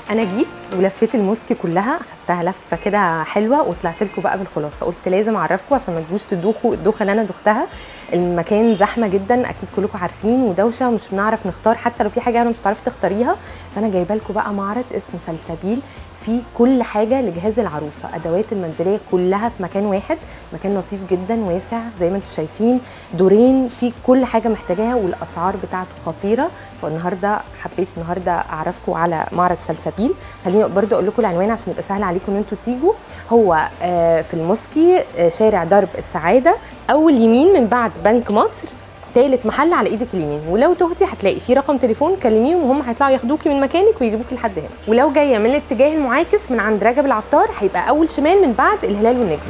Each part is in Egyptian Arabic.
انا جيت ولفيت الموسكي كلها خدتها لفه كده حلوه وطلعت لكم بقى بالخلاصه قلت لازم اعرفكم عشان ما تجوش تدوخوا الدوخه اللي انا دختها المكان زحمه جدا اكيد كلكم عارفين ودوشه ومش بنعرف نختار حتى لو في حاجه انا مش هتعرفي تختاريها فانا جايبه لكم بقى معرض اسمه سلسبيل فيه كل حاجه لجهاز العروسه ادوات المنزليه كلها في مكان واحد مكان لطيف جدا واسع زي ما انتم شايفين دورين فيه كل حاجه محتاجاها والاسعار بتاعته خطيره فالنهارده حبيت النهارده اعرفكم على معرض سلسبيل خليني برضو اقول لكم العنوان عشان يبقى سهل عليكم ان انتوا تيجوا هو آه، في الموسكي آه، شارع درب السعاده اول يمين من بعد بنك مصر تالت محل على ايدك اليمين ولو تهتي هتلاقي في رقم تليفون كلميهم وهم هيطلعوا ياخدوكي من مكانك ويجيبوكي لحد هنا ولو جايه من الاتجاه المعاكس من عند رجب العطار هيبقى اول شمال من بعد الهلال والنجم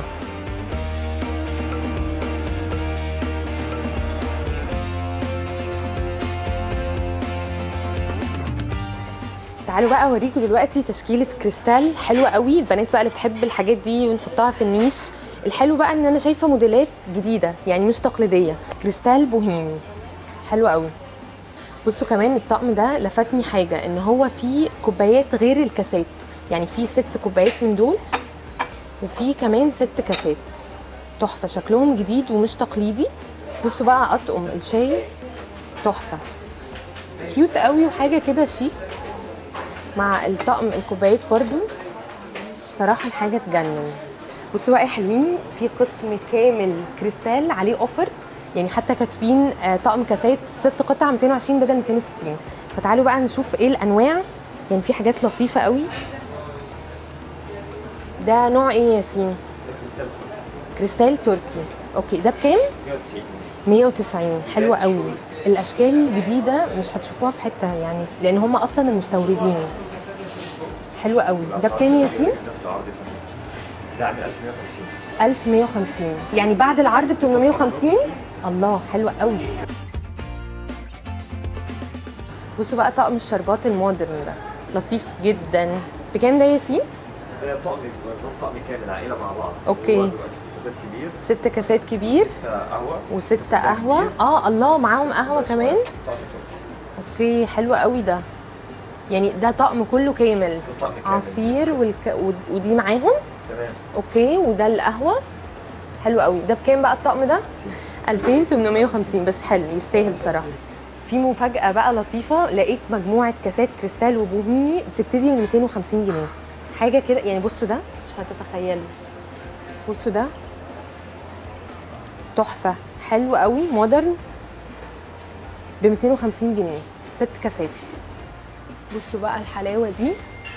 تعالوا بقى اوريكم دلوقتي تشكيله كريستال حلوه قوي البنات بقى اللي بتحب الحاجات دي ونحطها في النيش الحلو بقى ان انا شايفه موديلات جديده يعني مش تقليديه كريستال بوهيمي حلو قوي بصوا كمان الطقم ده لفتني حاجه ان هو فيه كوبايات غير الكاسات يعني في ست كوبايات من دول وفي كمان ست كاسات تحفه شكلهم جديد ومش تقليدي بصوا بقى اطقم الشاي تحفه كيوت قوي وحاجه كده شيك مع الطقم الكوبايات برضو بصراحه الحاجه تجنن بصوا بقى يا حلوين في قسم كامل كريستال عليه اوفر يعني حتى كاتبين آه، طقم كاسات ست قطع 220 بدل 260 فتعالوا بقى نشوف ايه الانواع يعني في حاجات لطيفه قوي ده نوع ايه يا ياسين كريستال تركي اوكي ده بكام 190 190 حلوه قوي الاشكال جديده مش هتشوفوها في حته يعني لان هم اصلا المستوردين حلوه قوي ده بكام يا ياسين ده عامل 1150 1150 يعني بعد العرض ب 850 الله حلوه قوي بصوا بقى طقم الشربات المودرن ده لطيف جدا بكام ده يا ياسين ده طقم نظام طقم كامل عائله مع بعض أوكي. هو بيبقى ست كاسات كبير ست كاسات كبير ستة قهوه وستة قهوة اه الله معاهم قهوة كمان طقم تركي. اوكي حلو قوي ده يعني ده طقم كله كامل ده طقم كامل عصير والك... ود- ودي معاهم تمام اوكي وده القهوة حلو قوي ده بكام بقى الطقم ده 2850 بس حلو يستاهل بصراحة في مفاجأة بقى لطيفة لقيت مجموعة كاسات كريستال وبوهيمي بتبتدي من 250 جنيه حاجة كده يعني بصوا ده مش هتتخيلوا بصوا ده تحفة حلو قوي مودرن ب 250 جنيه ست كاسات بصوا بقى الحلاوة دي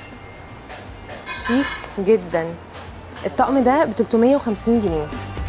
شيك جدا الطقم ده ب 350 جنيه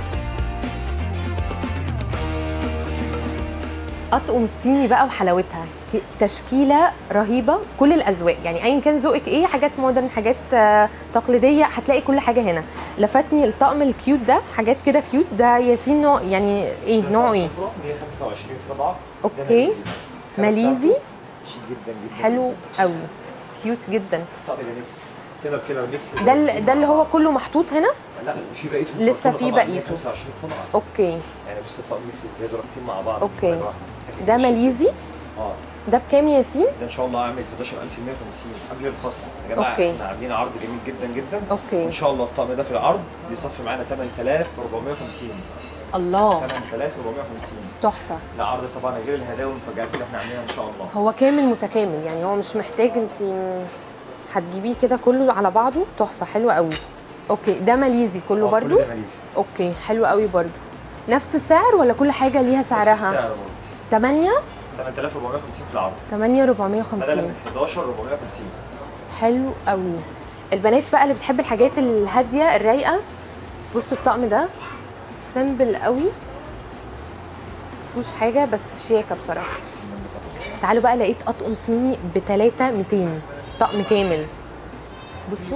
اطقم الصيني بقى وحلاوتها تشكيله رهيبه كل الاذواق يعني ايا كان ذوقك ايه حاجات مودرن حاجات آه، تقليديه هتلاقي كل حاجه هنا لفتني الطقم الكيوت ده حاجات كده كيوت ده ياسين نوع يعني ايه نوعه ايه 125 طبعه أوكي. ماليزي شيك جدا جدا حلو قوي كيوت جدا طقم ده ميكس تقدر كده ميكس ده ال- ده اللي هو كله محطوط هنا لا في بقيته لسه في طبعاً بقيته. 125 طبعا اوكي يعني بص الطقم ميكس ازاي ضربتين مع بعض أوكي. حاجة واحدة. ده ماليزي اه ده بكام يا ياسين ده ان شاء الله عامل 11150 قبل الخصم يا جماعه أوكي. احنا عاملين عرض جميل جدا جدا اوكي ان شاء الله الطقم ده في العرض بيصفي معانا 8450 الله 8450 تحفه ده عرض طبعا غير الهدايا والمفاجآت اللي احنا عاملينها ان شاء الله هو كامل متكامل يعني هو مش محتاج انت هتجيبيه كده كله على بعضه تحفه حلوه قوي اوكي ده ماليزي كله آه، برضو كل ده ماليزي اوكي حلو قوي برضو نفس السعر ولا كل حاجه ليها نفس سعرها السعر برضه 8 8450 في العرض 8 بدل 450 من 11 450 حلو قوي البنات بقى اللي بتحب الحاجات الهاديه الرايقه بصوا الطقم ده سيمبل قوي مفيهوش حاجه بس شياكه بصراحه تعالوا بقى لقيت اطقم صيني ب 3 200 طقم كامل بصوا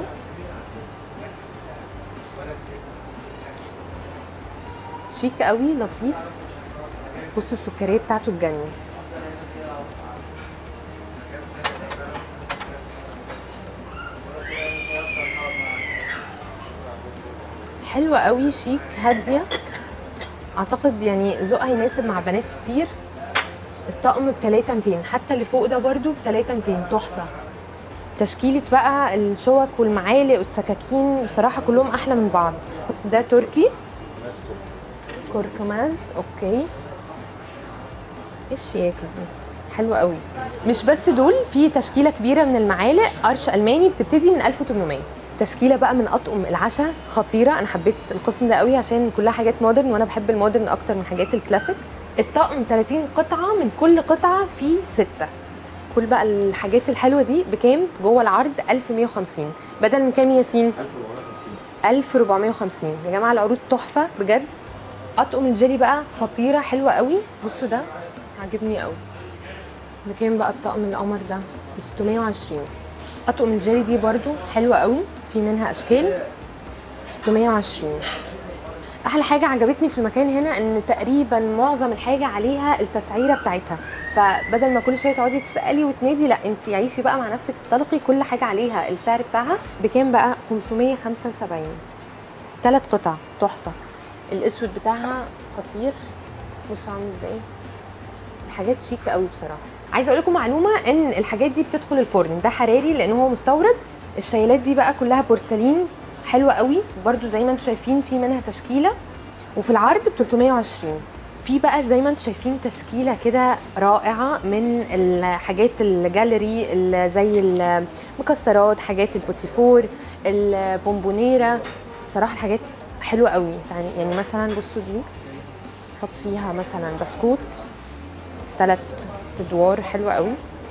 شيك قوي لطيف بصوا السكريه بتاعته تجنن حلوه قوي شيك هاديه اعتقد يعني ذوقها يناسب مع بنات كتير الطقم ب 3200 حتى اللي فوق ده برده ب 3200 تحفه تشكيله بقى الشوك والمعالق والسكاكين بصراحه كلهم احلى من بعض ده تركي كركماز اوكي ايه الشياكه دي حلوه قوي مش بس دول في تشكيله كبيره من المعالق قرش الماني بتبتدي من 1800 تشكيله بقى من اطقم العشاء خطيره انا حبيت القسم ده قوي عشان كلها حاجات مودرن وانا بحب المودرن اكتر من حاجات الكلاسيك الطقم 30 قطعه من كل قطعه فيه سته كل بقى الحاجات الحلوه دي بكام جوه العرض 1150 بدل من كام يا ياسين 1450 1450 يا جماعه العروض تحفه بجد اطقم الجيلي بقى خطيره حلوه قوي بصوا ده عاجبني قوي بكام بقى الطقم القمر ده ب 620 اطقم الجيلي دي برضو حلوه قوي في منها اشكال 620 احلى حاجه عجبتني في المكان هنا ان تقريبا معظم الحاجه عليها التسعيره بتاعتها فبدل ما كل شويه تقعدي تسالي وتنادي لا انت عيشي بقى مع نفسك انطلقي كل حاجه عليها السعر بتاعها بكام بقى 575 ثلاث قطع تحفه الاسود بتاعها خطير بصوا عامل ازاي الحاجات شيك قوي بصراحه عايزه اقول لكم معلومه ان الحاجات دي بتدخل الفرن ده حراري لان هو مستورد الشيلات دي بقى كلها بورسلين حلوه قوي برده زي ما انتم شايفين في منها تشكيله وفي العرض ب 320 في بقى زي ما انتم شايفين تشكيله كده رائعه من الحاجات الجاليري اللي زي المكسرات حاجات البوتيفور البونبونيرا بصراحه الحاجات حلوه قوي يعني يعني مثلا بصوا دي حط فيها مثلا بسكوت ثلاث ادوار حلوه قوي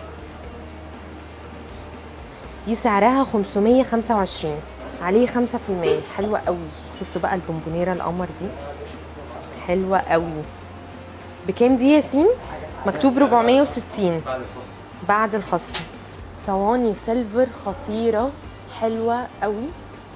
دي سعرها 525 عليه 5% حلوه قوي بصوا بقى البونبونيرا القمر دي حلوه قوي بكام دي يا ياسين مكتوب 460 بعد الفصل بعد الخصم صواني سيلفر خطيره حلوه قوي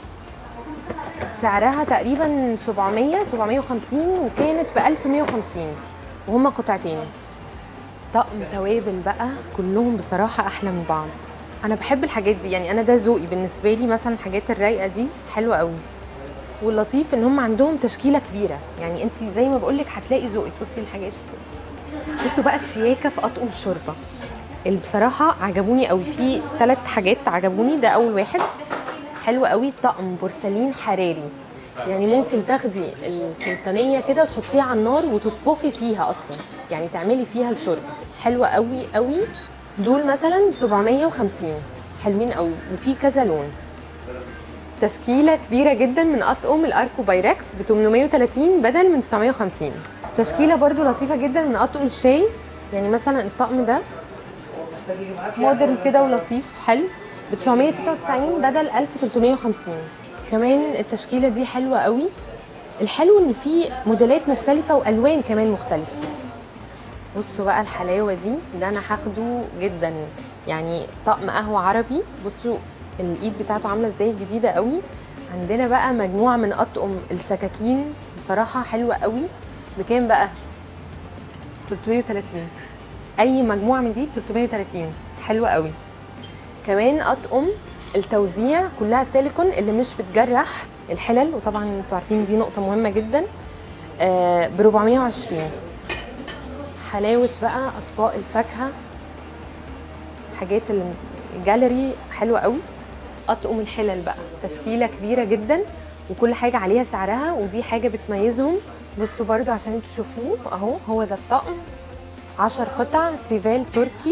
سعرها تقريبا 700 750 وكانت ب 1150 وهما قطعتين طقم توابل بقى كلهم بصراحه احلى من بعض انا بحب الحاجات دي يعني انا ده ذوقي بالنسبه لي مثلا الحاجات الرايقه دي حلوه قوي واللطيف ان هم عندهم تشكيله كبيره يعني انت زي ما بقول لك هتلاقي ذوقك بصي الحاجات بصوا بقى الشياكه في اطقم الشوربه اللي بصراحه عجبوني قوي في ثلاث حاجات عجبوني ده اول واحد حلو قوي طقم بورسلين حراري يعني ممكن تاخدي السلطانيه كده وتحطيها على النار وتطبخي فيها اصلا يعني تعملي فيها الشوربه حلوه قوي قوي دول مثلا 750 حلوين قوي وفي كذا لون تشكيله كبيره جدا من اطقم الاركو بايركس ب 830 بدل من 950 تشكيله برضو لطيفه جدا من اطقم الشاي يعني مثلا الطقم ده مودرن كده ولطيف حلو ب 999 بدل 1350 كمان التشكيله دي حلوه قوي الحلو ان في موديلات مختلفه والوان كمان مختلفه بصوا بقى الحلاوه دي ده انا هاخده جدا يعني طقم قهوه عربي بصوا الايد بتاعته عامله ازاي جديده قوي عندنا بقى مجموعه من اطقم السكاكين بصراحه حلوه قوي بكام بقى 330 اي مجموعه من دي 330 حلوه قوي كمان اطقم التوزيع كلها سيليكون اللي مش بتجرح الحلل وطبعا انتوا عارفين دي نقطه مهمه جدا ب 420 حلاوه بقى اطباق الفاكهه حاجات الجاليري حلوه قوي اطقم الحلل بقى تشكيله كبيره جدا وكل حاجه عليها سعرها ودي حاجه بتميزهم بصوا برضو عشان تشوفوه اهو هو ده الطقم 10 قطع تيفال تركي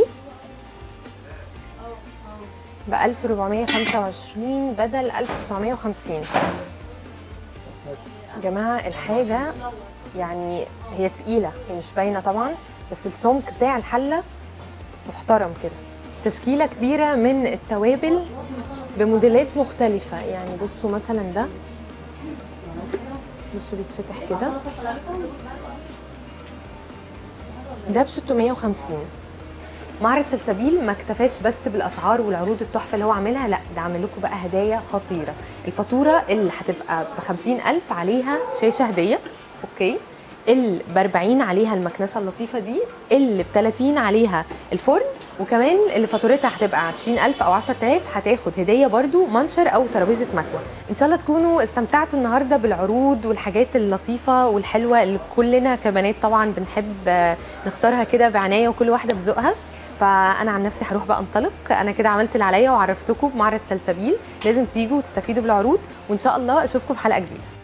ب 1425 بدل 1950 يا جماعه الحاجه يعني هي تقيله هي مش باينه طبعا بس السمك بتاع الحله محترم كده تشكيله كبيره من التوابل بموديلات مختلفه يعني بصوا مثلا ده بصوا بيتفتح كده ده ب 650 معرض سلسبيل ما اكتفاش بس بالاسعار والعروض التحفه اللي هو عاملها لا ده عامل لكم بقى هدايا خطيره الفاتوره اللي هتبقى ب 50000 عليها شاشه هديه اوكي اللي ب 40 عليها المكنسه اللطيفه دي اللي ب 30 عليها الفرن وكمان اللي فاتورتها هتبقى 20000 او 10000 هتاخد هديه برده منشر او ترابيزه مكوى ان شاء الله تكونوا استمتعتوا النهارده بالعروض والحاجات اللطيفه والحلوه اللي كلنا كبنات طبعا بنحب نختارها كده بعنايه وكل واحده بذوقها فانا عن نفسي هروح بقى انطلق انا كده عملت اللي عليا وعرفتكم بمعرض سلسبيل لازم تيجوا وتستفيدوا بالعروض وان شاء الله اشوفكم في حلقه جديده